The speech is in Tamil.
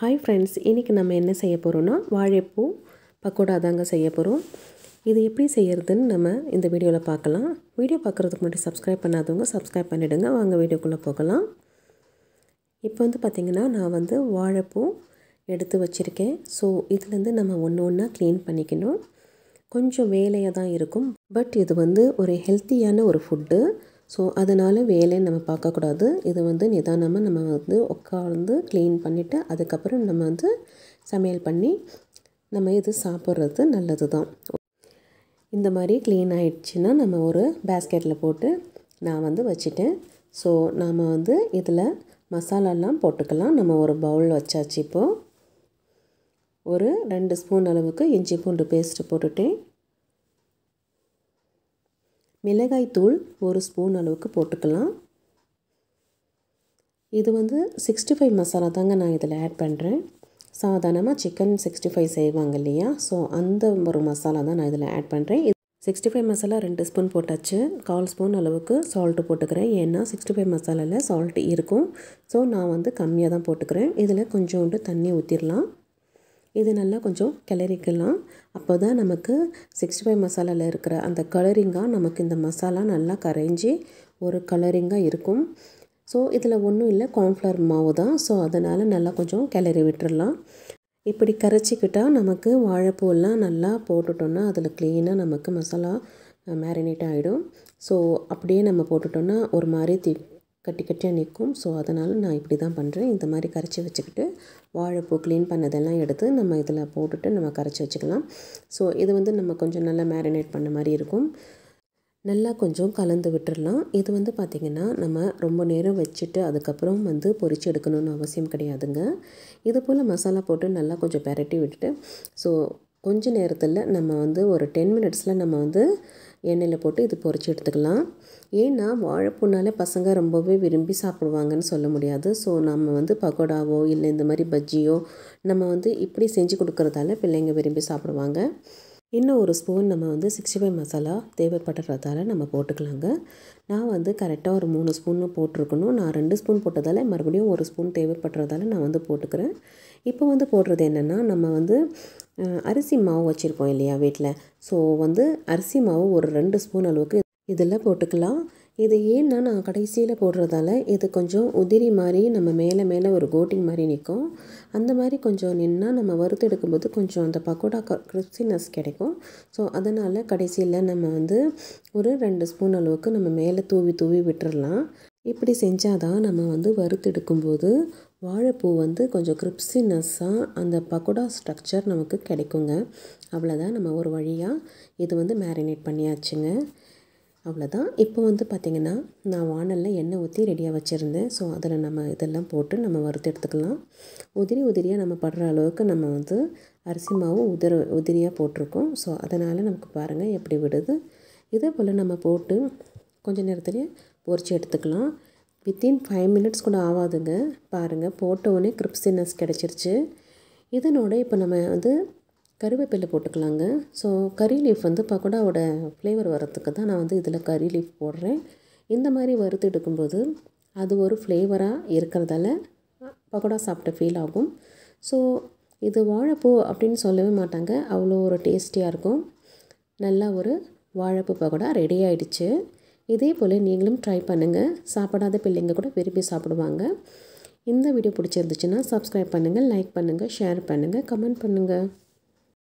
ஹாய் ஃப்ரெண்ட்ஸ் இன்றைக்கி நம்ம என்ன செய்ய போகிறோன்னா வாழைப்பூ பக்கோடா தாங்க செய்ய போகிறோம் இது எப்படி செய்யறதுன்னு நம்ம இந்த வீடியோவில் பார்க்கலாம் வீடியோ பார்க்குறதுக்கு முன்னாடி சப்ஸ்கிரைப் பண்ணாதவங்க சப்ஸ்கிரைப் பண்ணிவிடுங்க வாங்க வீடியோக்குள்ளே போகலாம் இப்போ வந்து பார்த்திங்கன்னா நான் வந்து வாழைப்பூ எடுத்து வச்சுருக்கேன் ஸோ இதுலேருந்து நம்ம ஒன்று ஒன்றா க்ளீன் பண்ணிக்கணும் கொஞ்சம் வேலையாக தான் இருக்கும் பட் இது வந்து ஒரு ஹெல்த்தியான ஒரு ஃபுட்டு ஸோ அதனால் வேலையை நம்ம பார்க்கக்கூடாது இது வந்து நிதானமாக நம்ம வந்து உட்காந்து க்ளீன் பண்ணிவிட்டு அதுக்கப்புறம் நம்ம வந்து சமையல் பண்ணி நம்ம இது சாப்பிட்றது நல்லது தான் இந்த மாதிரி க்ளீன் ஆகிடுச்சின்னா நம்ம ஒரு பேஸ்கெட்டில் போட்டு நான் வந்து வச்சுட்டேன் ஸோ நாம் வந்து இதில் மசாலாலாம் போட்டுக்கலாம் நம்ம ஒரு பவுல் வச்சாச்சு இப்போது ஒரு ரெண்டு ஸ்பூன் அளவுக்கு இஞ்சி பூண்டு பேஸ்ட்டு போட்டுட்டேன் மிளகாய் தூள் ஒரு ஸ்பூன் அளவுக்கு போட்டுக்கலாம் இது வந்து சிக்ஸ்டி ஃபைவ் மசாலா தாங்க நான் இதில் ஆட் பண்ணுறேன் சாதாரணமாக சிக்கன் சிக்ஸ்டி ஃபைவ் செய்வாங்க இல்லையா ஸோ அந்த ஒரு மசாலா தான் நான் இதில் ஆட் பண்ணுறேன் சிக்ஸ்டி ஃபைவ் மசாலா ரெண்டு ஸ்பூன் போட்டாச்சு கால் ஸ்பூன் அளவுக்கு சால்ட்டு போட்டுக்கிறேன் ஏன்னா சிக்ஸ்டி ஃபைவ் மசாலாவில் சால்ட்டு இருக்கும் ஸோ நான் வந்து கம்மியாக தான் போட்டுக்கிறேன் இதில் கொஞ்சோண்டு தண்ணி ஊற்றிடலாம் இது நல்லா கொஞ்சம் கிளறிக்கலாம் அப்போ தான் நமக்கு சிக்ஸ்டி ஃபைவ் மசாலாவில் இருக்கிற அந்த கலரிங்காக நமக்கு இந்த மசாலா நல்லா கரைஞ்சி ஒரு கலரிங்காக இருக்கும் ஸோ இதில் ஒன்றும் இல்லை கார்ன்ஃப்ளவர் மாவு தான் ஸோ அதனால் நல்லா கொஞ்சம் கிளறி விட்டுறலாம் இப்படி கரைச்சிக்கிட்டால் நமக்கு வாழைப்பூவெல்லாம் நல்லா போட்டுட்டோன்னா அதில் க்ளீனாக நமக்கு மசாலா மேரினேட் ஆகிடும் ஸோ அப்படியே நம்ம போட்டுட்டோன்னா ஒரு மாதிரி தி கட்டி கட்டியாக நிற்கும் ஸோ அதனால் நான் இப்படி தான் பண்ணுறேன் இந்த மாதிரி கரைச்சி வச்சுக்கிட்டு வாழைப்பூ க்ளீன் பண்ணதெல்லாம் எடுத்து நம்ம இதில் போட்டுட்டு நம்ம கரைச்சி வச்சுக்கலாம் ஸோ இது வந்து நம்ம கொஞ்சம் நல்லா மேரினேட் பண்ண மாதிரி இருக்கும் நல்லா கொஞ்சம் கலந்து விட்டுடலாம் இது வந்து பார்த்திங்கன்னா நம்ம ரொம்ப நேரம் வச்சுட்டு அதுக்கப்புறம் வந்து பொரிச்சு எடுக்கணும்னு அவசியம் கிடையாதுங்க இது போல் மசாலா போட்டு நல்லா கொஞ்சம் பெரட்டி விட்டுட்டு ஸோ கொஞ்ச நேரத்தில் நம்ம வந்து ஒரு டென் மினிட்ஸில் நம்ம வந்து எண்ணெயில் போட்டு இது பொரிச்சு எடுத்துக்கலாம் ஏன்னா வாழைப்பூனாலே பசங்க ரொம்பவே விரும்பி சாப்பிடுவாங்கன்னு சொல்ல முடியாது ஸோ நம்ம வந்து பக்கோடாவோ இல்லை இந்த மாதிரி பஜ்ஜியோ நம்ம வந்து இப்படி செஞ்சு கொடுக்குறதால பிள்ளைங்க விரும்பி சாப்பிடுவாங்க இன்னும் ஒரு ஸ்பூன் நம்ம வந்து சிக்ஸ்டி ஃபைவ் மசாலா தேவைப்படுறதால நம்ம போட்டுக்கலாங்க நான் வந்து கரெக்டாக ஒரு மூணு ஸ்பூன் போட்டிருக்கணும் நான் ரெண்டு ஸ்பூன் போட்டதால் மறுபடியும் ஒரு ஸ்பூன் தேவைப்படுறதால நான் வந்து போட்டுக்கிறேன் இப்போ வந்து போடுறது என்னென்னா நம்ம வந்து அரிசி மாவு வச்சுருப்போம் இல்லையா வீட்டில் ஸோ வந்து அரிசி மாவு ஒரு ரெண்டு ஸ்பூன் அளவுக்கு இதில் போட்டுக்கலாம் இது ஏன்னா நான் கடைசியில் போடுறதால இது கொஞ்சம் உதிரி மாதிரி நம்ம மேலே மேலே ஒரு கோட்டிங் மாதிரி நிற்கும் அந்த மாதிரி கொஞ்சம் நின்னால் நம்ம வறுத்து எடுக்கும்போது கொஞ்சம் அந்த பக்கோடா கிறிஸ்பினஸ் கிடைக்கும் ஸோ அதனால் கடைசியில் நம்ம வந்து ஒரு ரெண்டு ஸ்பூன் அளவுக்கு நம்ம மேலே தூவி தூவி விட்டுறலாம் இப்படி செஞ்சால் தான் நம்ம வந்து வறுத்து எடுக்கும்போது வாழைப்பூ வந்து கொஞ்சம் கிரிப்சினஸ்ஸாக அந்த பக்கோடா ஸ்ட்ரக்சர் நமக்கு கிடைக்குங்க அவ்வளோதான் நம்ம ஒரு வழியாக இது வந்து மேரினேட் பண்ணியாச்சுங்க அவ்வளோதான் இப்போ வந்து பார்த்திங்கன்னா நான் வானலில் எண்ணெய் ஊற்றி ரெடியாக வச்சுருந்தேன் ஸோ அதில் நம்ம இதெல்லாம் போட்டு நம்ம வறுத்து எடுத்துக்கலாம் உதிரி உதிரியாக நம்ம படுற அளவுக்கு நம்ம வந்து அரிசி மாவு உதிர உதிரியாக போட்டிருக்கோம் ஸோ அதனால் நமக்கு பாருங்கள் எப்படி விடுது இதே போல் நம்ம போட்டு கொஞ்சம் நேரத்துலேயே பொரித்து எடுத்துக்கலாம் வித்தின் ஃபைவ் மினிட்ஸ் கூட ஆகாதுங்க பாருங்கள் போட்ட உடனே கிரிப்சினஸ் கிடச்சிருச்சு இதனோட இப்போ நம்ம வந்து கருவேப்பிலை போட்டுக்கலாங்க ஸோ கறி லீஃப் வந்து பக்கோடாவோட ஃப்ளேவர் வரத்துக்கு தான் நான் வந்து இதில் கறி லீஃப் போடுறேன் இந்த மாதிரி வறுத்து எடுக்கும்போது அது ஒரு ஃப்ளேவராக இருக்கிறதால பக்கோடா சாப்பிட்ட ஃபீல் ஆகும் ஸோ இது வாழைப்பூ அப்படின்னு சொல்லவே மாட்டாங்க அவ்வளோ ஒரு டேஸ்டியாக இருக்கும் நல்லா ஒரு வாழைப்பூ பக்கோடா ரெடி ஆகிடுச்சு இதே போல் நீங்களும் ட்ரை பண்ணுங்கள் சாப்பிடாத பிள்ளைங்க கூட விரும்பி சாப்பிடுவாங்க இந்த வீடியோ பிடிச்சிருந்துச்சுன்னா சப்ஸ்கிரைப் பண்ணுங்கள் லைக் பண்ணுங்கள் ஷேர் பண்ணுங்கள் கமெண்ட் பண்ணுங்கள்